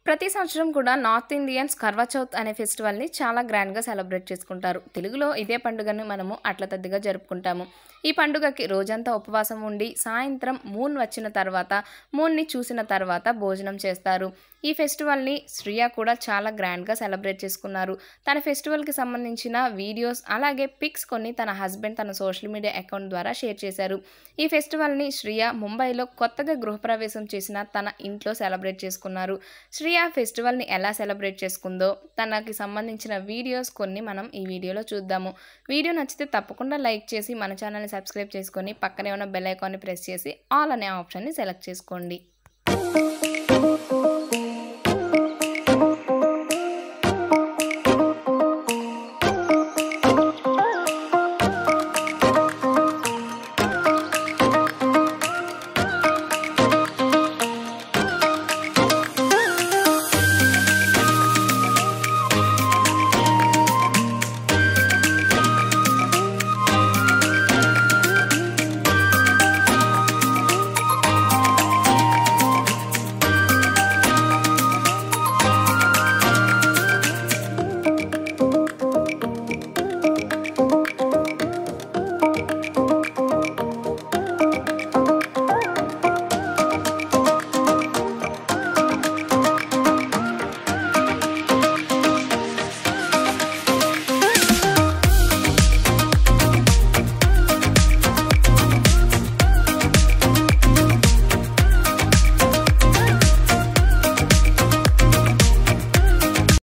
ప్రతి సంవత్సరం కూడా నార్త్ ఇండియన్స్ కర్వా చౌత్ అనే ఫెస్టివల్ని చాలా గ్రాండ్గా సెలబ్రేట్ చేసుకుంటారు తెలుగులో ఇదే పండుగను మనము అట్ల తద్దిగా జరుపుకుంటాము ఈ పండుగకి రోజంతా ఉపవాసం ఉండి సాయంత్రం మూన్ వచ్చిన తర్వాత మూన్ని చూసిన తర్వాత భోజనం చేస్తారు ఈ ఫెస్టివల్ని శ్రియ కూడా చాలా గ్రాండ్గా సెలబ్రేట్ చేసుకున్నారు తన ఫెస్టివల్కి సంబంధించిన వీడియోస్ అలాగే పిక్స్ కొన్ని తన హస్బెండ్ తన సోషల్ మీడియా అకౌంట్ ద్వారా షేర్ చేశారు ఈ ఫెస్టివల్ని శ్రియ ముంబైలో కొత్తగా గృహప్రవేశం చేసిన తన ఇంట్లో సెలబ్రేట్ చేసుకున్నారు శ్రియ ఫెస్టివల్ని ఎలా సెలబ్రేట్ చేసుకుందో తనకి సంబంధించిన వీడియోస్ కొన్ని మనం ఈ వీడియోలో చూద్దాము వీడియో నచ్చితే తప్పకుండా లైక్ చేసి మన ఛానల్ని సబ్స్క్రైబ్ చేసుకొని పక్కనే ఉన్న బెల్ ఐకాన్ని ప్రెస్ చేసి ఆల్ అనే ఆప్షన్ని సెలెక్ట్ చేసుకోండి